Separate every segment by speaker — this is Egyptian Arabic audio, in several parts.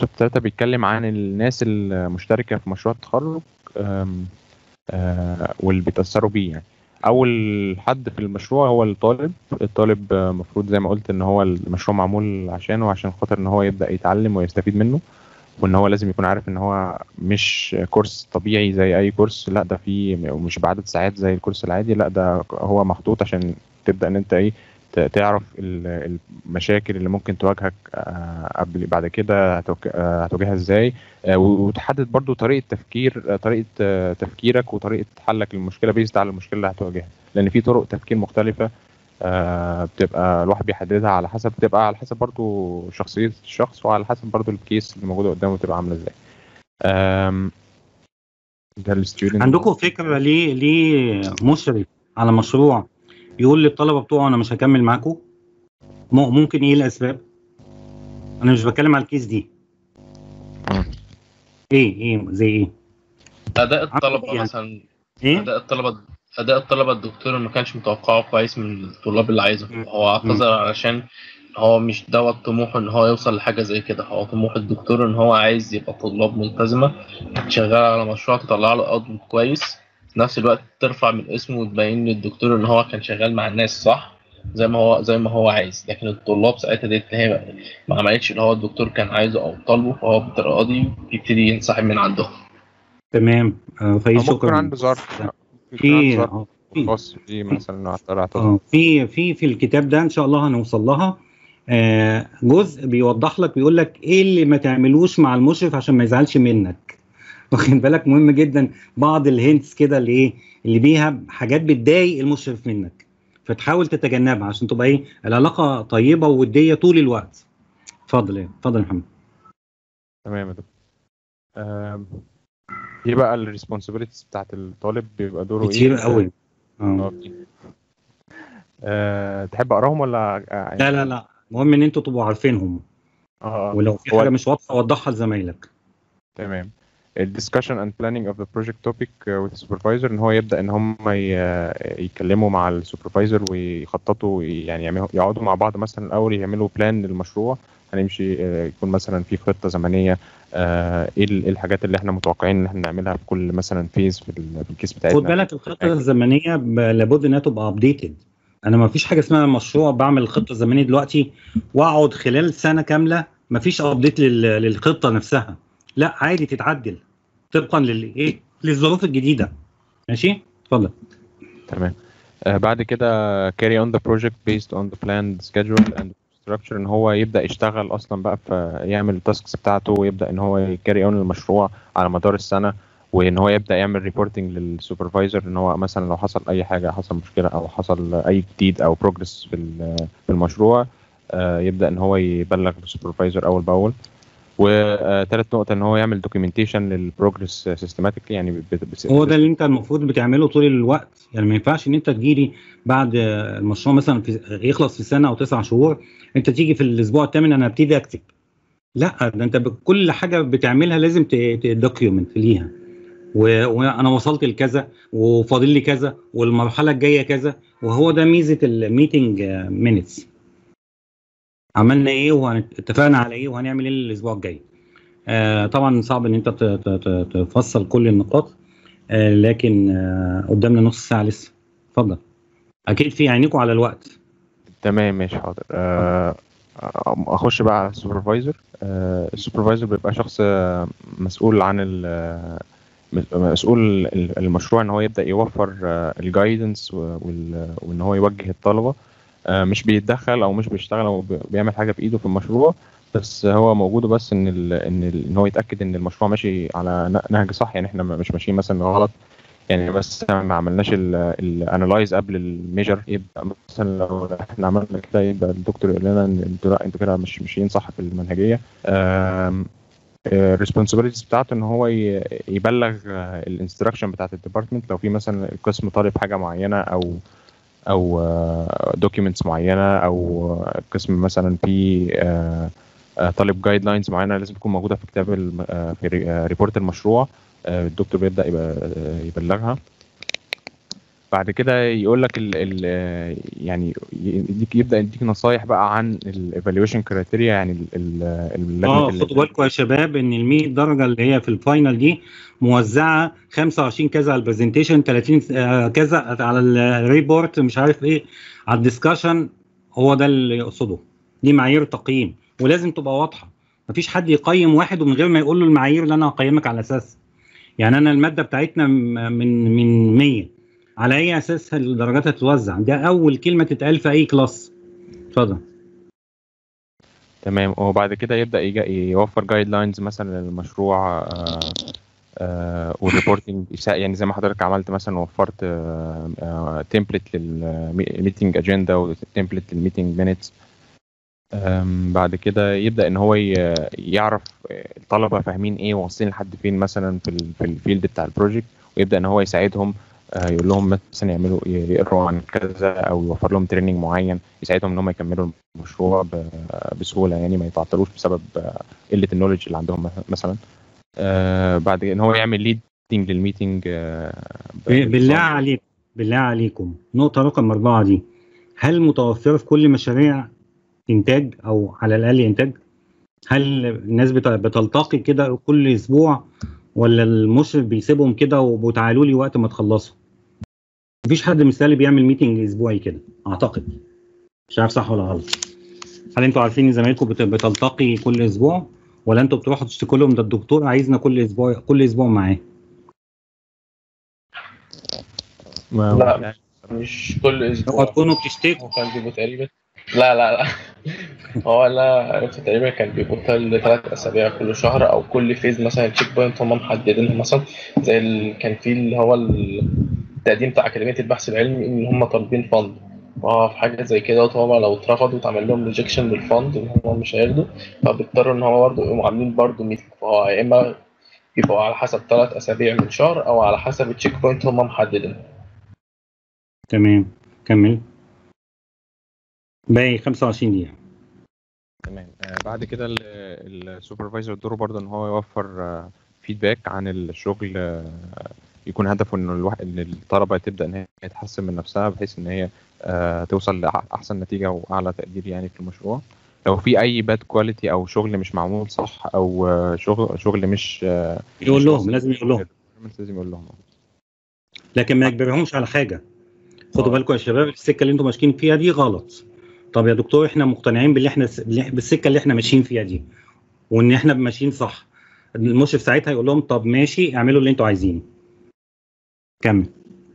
Speaker 1: الشابتر 3 بيتكلم عن الناس المشتركه في مشروع التخرج آم، آه، واللي بيتاثروا بيه يعني اول حد في المشروع هو الطالب الطالب المفروض زي ما قلت ان هو المشروع معمول عشانه عشان خاطر ان هو يبدا يتعلم ويستفيد منه وان هو لازم يكون عارف ان هو مش كورس طبيعي زي اي كورس لا ده فيه مش بعدد ساعات زي الكورس العادي لا ده هو محطوط عشان تبدا ان انت ايه ت- تعرف ال- المشاكل اللي ممكن تواجهك آه، قبل بعد كده هتواج- آه، هتواجهها ازاي آه، وتحدد برضو طريقه تفكير آه، طريقه آه، تفكيرك وطريقه حلك للمشكله بيزد على المشكله اللي هتواجهها لان في طرق تفكير مختلفه آه، بتبقى الواحد بيحددها على حسب بتبقى على حسب برضو شخصيه الشخص وعلى حسب برضو الكيس اللي موجوده قدامه بتبقى عامله ازاي آم، ده الستودنت
Speaker 2: عندكم فكره ليه ليه مشرف على مشروع يقول للطلبه بتوعه انا مش هكمل معاكم م- ممكن ايه الاسباب انا مش بتكلم على الكيس دي
Speaker 1: مم.
Speaker 2: ايه ايه زي ايه
Speaker 3: اداء الطلبه
Speaker 2: يعني.
Speaker 3: مثلا
Speaker 2: ايه
Speaker 3: اداء الطلبه اداء الطلبه الدكتور ما كانش متوقعه كويس من الطلاب اللي عايزه
Speaker 2: مم.
Speaker 3: هو اعتذر علشان هو مش دوت طموحه ان هو يوصل لحاجه زي كده هو طموح الدكتور ان هو عايز يبقى طلاب ملتزمه شغال على مشروع تطلع له اوتبوت كويس في نفس الوقت ترفع من اسمه وتبين للدكتور ان هو كان شغال مع الناس صح زي ما هو زي ما هو عايز لكن الطلاب ساعتها ديت هي ما عملتش اللي هو الدكتور كان عايزه او طالبه فهو بالطريقه دي بيبتدي ينسحب من عندهم
Speaker 2: تمام آه
Speaker 1: أو
Speaker 2: فاي
Speaker 1: ممكن يكون
Speaker 2: شكرا
Speaker 1: عنده ظرف ممكن يكون
Speaker 2: في
Speaker 1: عنده ظرف
Speaker 2: آه، في
Speaker 1: خاص بيه مثلا انه اعتذر اعتذر
Speaker 2: اه في في في الكتاب ده ان شاء الله هنوصل لها آه جزء بيوضح لك بيقول لك ايه اللي ما تعملوش مع المشرف عشان ما يزعلش منك واخد بالك مهم جدا بعض الهنتس كده اللي ايه اللي بيها حاجات بتضايق المشرف منك فتحاول تتجنبها عشان تبقى ايه العلاقه طيبه ووديه طول الوقت اتفضل ايه اتفضل يا محمد
Speaker 1: تمام يا دكتور آم، دي بقى الريسبونسابيلتيز بتاعت الطالب بيبقى دوره ايه
Speaker 2: كتير قوي
Speaker 1: آه،
Speaker 2: اه
Speaker 1: آه، تحب اقراهم ولا آه،
Speaker 2: لا لا لا المهم ان انتوا تبقوا عارفينهم
Speaker 1: اه آه.
Speaker 2: ولو في
Speaker 1: هو-
Speaker 2: حاجه مش واضحه وضحها لزمايلك
Speaker 1: تمام الدiscussion and planning of the project topic uh, with the supervisor ان هو يبدا ان هم ي- يتكلموا مع السوبرفايزر ويخططوا وي- يعني يعملوا- يقعدوا مع بعض مثلا الاول يعملوا بلان للمشروع هنمشي آه، يكون مثلا في خطه زمنيه آه، ايه ال- إيه الحاجات اللي احنا متوقعين ان احنا نعملها في كل مثلا فيز في ال- في الكيس بتاعتنا
Speaker 2: خد بالك الخطه الزمنيه ب- لابد انها تبقى ابديتد انا ما فيش حاجه اسمها مشروع بعمل الخطه الزمنيه دلوقتي واقعد خلال سنه كامله ما فيش ابديت للخطه نفسها لا عادي تتعدل طبقا للايه للظروف الجديده ماشي اتفضل
Speaker 1: تمام آه بعد كده carry on the project based on the planned schedule and structure ان هو يبدا يشتغل اصلا بقى في يعمل التاسكس بتاعته ويبدا ان هو يكاري اون المشروع على مدار السنه وان هو يبدا يعمل ريبورتنج للسوبرفايزر ان هو مثلا لو حصل اي حاجه حصل مشكله او حصل اي جديد او بروجرس في ال- في المشروع آه يبدا ان هو يبلغ السوبرفايزر اول باول وثالث نقطه ان هو يعمل دوكيومنتيشن للبروجرس سيستماتيك يعني بت- بت-
Speaker 2: هو ده اللي انت المفروض بتعمله طول الوقت يعني ما ينفعش ان انت تجيلي بعد المشروع مثلا في يخلص في سنه او تسع شهور انت تيجي في الاسبوع الثامن انا ابتدي اكتب لا ده انت بكل حاجه بتعملها لازم تدوكيومنت ليها و- وانا وصلت لكذا وفاضل لي كذا والمرحله الجايه كذا وهو ده ميزه الميتنج مينتس عملنا ايه واتفقنا على ايه وهنعمل ايه الاسبوع الجاي آه طبعا صعب ان انت ت- ت- ت- تفصل كل النقاط آه لكن آه قدامنا نص ساعه لسه اتفضل اكيد في عينيكم على الوقت
Speaker 1: تمام ماشي حاضر آه، اخش بقى على السوبرفايزر آه، السوبرفايزر بيبقى شخص آه، مسؤول عن ال- مسؤول ال- المشروع ان هو يبدا يوفر الجايدنس وان هو يوجه الطلبه آه، مش بيتدخل او مش بيشتغل او بي- بيعمل حاجه بايده في المشروع بس هو موجوده بس ان ال ان ال ان هو يتاكد ان المشروع ماشي على ن- نهج صح يعني احنا مش ماشيين مثلا غلط يعني بس ما عملناش الانالايز قبل الميجر يبقى مثلا لو احنا عملنا كده يبقى الدكتور يقول لنا ان انتوا لا انتوا كده مش ماشيين صح في المنهجيه الريسبونسابيلتيز بتاعته ان هو ي- يبلغ الانستراكشن بتاعت الديبارتمنت لو في مثلا القسم طالب حاجه معينه او او دوكيومنتس معينه او قسم مثلا في آه، آه، طالب جايد لاينز معينه لازم تكون موجوده في كتاب الم- آه، في ري- آه، ريبورت المشروع آه، الدكتور بيبدا يبقى آه، يبلغها بعد كده يقول لك ال ال يعني يديك يبدا يديك نصايح بقى عن الايفالويشن كرايتيريا يعني ال- ال- اللجنه
Speaker 2: اه
Speaker 1: ال-
Speaker 2: خدوا بالكم يا شباب ان ال 100 درجه اللي هي في الفاينل دي موزعه 25 كذا على البرزنتيشن 30 آه، كذا على الريبورت مش عارف ايه على الدسكشن هو ده اللي يقصده دي معايير تقييم ولازم تبقى واضحه مفيش حد يقيم واحد ومن غير ما يقول له المعايير اللي انا هقيمك على اساسها يعني انا الماده بتاعتنا م- من من 100 على اي اساس الدرجات هتتوزع ده اول كلمه تتقال في اي كلاس اتفضل
Speaker 1: تمام وبعد كده يبدا يجا- يوفر جايد لاينز مثلا للمشروع والريبورتنج يعني زي ما حضرتك عملت مثلا وفرت تمبلت للميتنج اجندا وتمبلت للميتنج مينتس بعد كده يبدا ان هو ي- يعرف الطلبه فاهمين ايه واصلين لحد فين مثلا في ال- في الفيلد بتاع البروجكت ويبدا ان هو يساعدهم آه، يقول لهم مثلا يعملوا يقروا عن كذا او يوفر لهم تريننج معين يساعدهم ان هم يكملوا المشروع ب- بسهوله يعني ما يتعطلوش بسبب آه، قله النولج اللي عندهم مثلا آه، بعد كده ان هو يعمل ليدنج للميتنج آه، ب-
Speaker 2: بالله عليك بالله عليكم نقطة رقم أربعة دي هل متوفرة في كل مشاريع إنتاج أو على الأقل إنتاج؟ هل الناس بت- بتلتقي كده كل أسبوع ولا المشرف بيسيبهم كده وتعالوا لي وقت ما تخلصوا؟ مفيش حد مثالي بيعمل ميتنج أسبوعي كده أعتقد مش عارف صح ولا غلط هل أنتوا عارفين إن زمايلكم بت- بتلتقي كل أسبوع ولا أنتوا بتروحوا تشتكوا لهم ده الدكتور عايزنا كل أسبوع كل أسبوع معاه؟
Speaker 1: ما-
Speaker 3: لا مش كل
Speaker 2: اوعوا
Speaker 3: اسبوع
Speaker 2: تكونوا بتشتكوا
Speaker 3: هو كان بيبقوا تقريبا لا لا لا هو لا عرفت تقريبا كان بيبقوا ثلاث اسابيع كل شهر او كل فيز مثلا تشيك بوينت هم محددينها مثلا زي ال... كان في اللي هو التقديم بتاع اكاديميه البحث العلمي ان هم طالبين فند اه في حاجه زي كده طبعا لو اترفضوا واتعمل لهم ريجكشن للفند ان هم مش هياخدوا فبيضطروا ان هم برضه يقوموا عاملين برضه ميتنج فهو يا اما بيبقوا على حسب ثلاث اسابيع من شهر او على حسب التشيك بوينت هم محددينها
Speaker 2: تمام كمل باقي 25 دقيقة
Speaker 1: تمام آه، بعد كده السوبرفايزر دوره برضه ان هو يوفر فيدباك عن الشغل آه، يكون هدفه ان الواحد ان الطلبه تبدا ان هي تحسن من نفسها بحيث ان هي آه، توصل لاحسن نتيجه واعلى تقدير يعني في المشروع لو في اي باد كواليتي او شغل مش معمول صح او آه، شغل شغل مش آه،
Speaker 2: يقول
Speaker 1: مش
Speaker 2: لهم
Speaker 1: واصل
Speaker 2: لازم يقول لهم
Speaker 1: لازم يقول لهم
Speaker 2: لكن ما يجبرهمش على حاجة خدوا
Speaker 1: آه.
Speaker 2: بالكم يا شباب السكة اللي انتم ماشيين فيها دي غلط طب يا دكتور احنا مقتنعين باللي احنا بالسكة اللي احنا ماشيين فيها دي وان احنا ماشيين صح المشرف ساعتها يقول لهم طب ماشي اعملوا اللي انتوا عايزينه كمل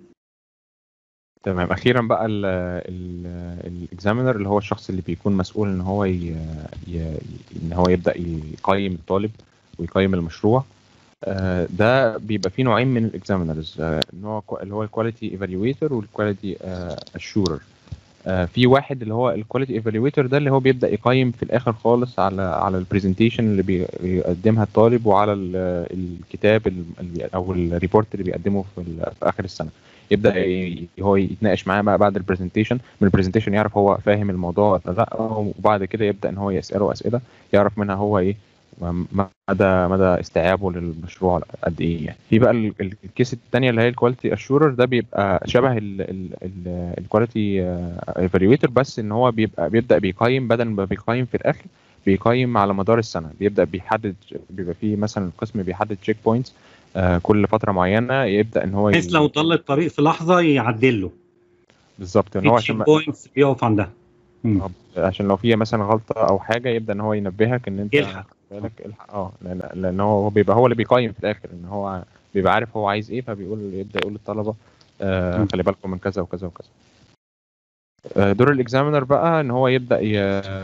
Speaker 1: تمام اخيرا بقى الاكزامينر اللي هو الشخص اللي بيكون مسؤول ان هو ي... ي... ان هو يبدا يقيم الطالب ويقيم المشروع آه، ده بيبقى فيه نوعين من الاكزامينرز نوع كو- اللي هو الكواليتي ايفالويتور والكواليتي اشورر في واحد اللي هو الكواليتي ايفالويتور ده اللي هو بيبدا يقيم في الاخر خالص على على البرزنتيشن اللي بي- بيقدمها الطالب وعلى ال- الكتاب ال- ال- او الريبورت اللي بيقدمه في, ال- في اخر السنه يبدا ي- هو يتناقش معاه بقى بعد البرزنتيشن من البرزنتيشن يعرف هو فاهم الموضوع ولا لا وبعد كده يبدا ان هو يساله اسئله يعرف منها هو ايه مدى مدى استيعابه للمشروع قد ايه يعني في بقى ال- ال- الكيس الثانيه اللي هي الكواليتي اشورر ده بيبقى شبه الكواليتي ايفالويتور بس ان هو بيبقى بيبدا بيقيم بدل ما بيقيم في الاخر بيقيم على مدار السنه بيبدا بيحدد بيبقى فيه مثلا القسم بيحدد تشيك بوينتس كل فتره معينه يبدا ان هو ي-
Speaker 2: بحيث لو ضل الطريق في لحظة يعدل له
Speaker 1: بالظبط ان
Speaker 2: في
Speaker 1: هو
Speaker 2: تشيك
Speaker 1: عشان ما-
Speaker 2: بوينتس بيقف عندها مم.
Speaker 1: آه، عشان لو فيها مثلا غلطه او حاجه يبدا ان هو ينبهك ان انت
Speaker 2: يلحق.
Speaker 1: خد بالك الحق اه لان لان هو هو بيبقى هو اللي بيقيم في الاخر ان هو بيبقى عارف هو عايز ايه فبيقول يبدا يقول للطلبه آه
Speaker 2: م.
Speaker 1: خلي بالكم من كذا وكذا وكذا آه، دور الاكزامينر بقى ان هو يبدا ي...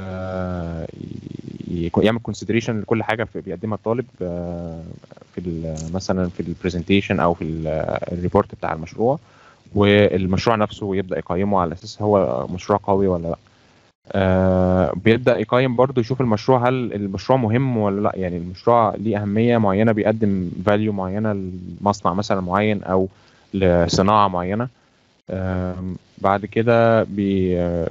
Speaker 1: ي- يعمل كونسيدريشن لكل حاجه في بيقدمها الطالب آه، في ال- مثلا في البرزنتيشن او في ال- الريبورت بتاع المشروع والمشروع نفسه يبدا يقيمه على اساس هو مشروع قوي ولا لا آه بيبدا يقيم برضه يشوف المشروع هل المشروع مهم ولا لا يعني المشروع ليه اهميه معينه بيقدم فاليو معينه لمصنع مثلا معين او لصناعه معينه آم، بعد كده بي آه،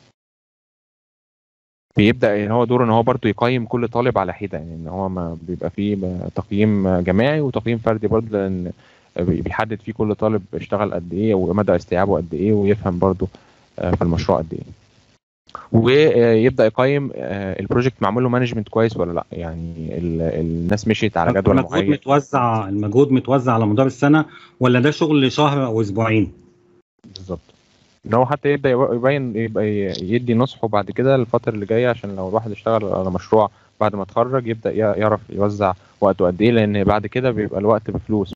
Speaker 1: بيبدا ان هو دوره ان هو برضه يقيم كل طالب على حده يعني ان هو ما بيبقى فيه تقييم جماعي وتقييم فردي برضه لان بي- بيحدد فيه كل طالب اشتغل قد ايه ومدى استيعابه قد ايه ويفهم برضه آه، في المشروع قد ايه ويبدا يقيم آه، البروجكت معمول له مانجمنت كويس ولا لا يعني ال- الناس مشيت على جدول
Speaker 2: المجهود
Speaker 1: معين
Speaker 2: متوزع المجهود متوزع على مدار السنه ولا ده شغل شهر او اسبوعين
Speaker 1: بالظبط ان هو حتى يبدا يب- يبين يبقى ي- يدي نصحه بعد كده الفتره اللي جايه عشان لو الواحد اشتغل على مشروع بعد ما اتخرج يبدا ي- يعرف يوزع وقته قد ايه لان بعد كده بيبقى الوقت بفلوس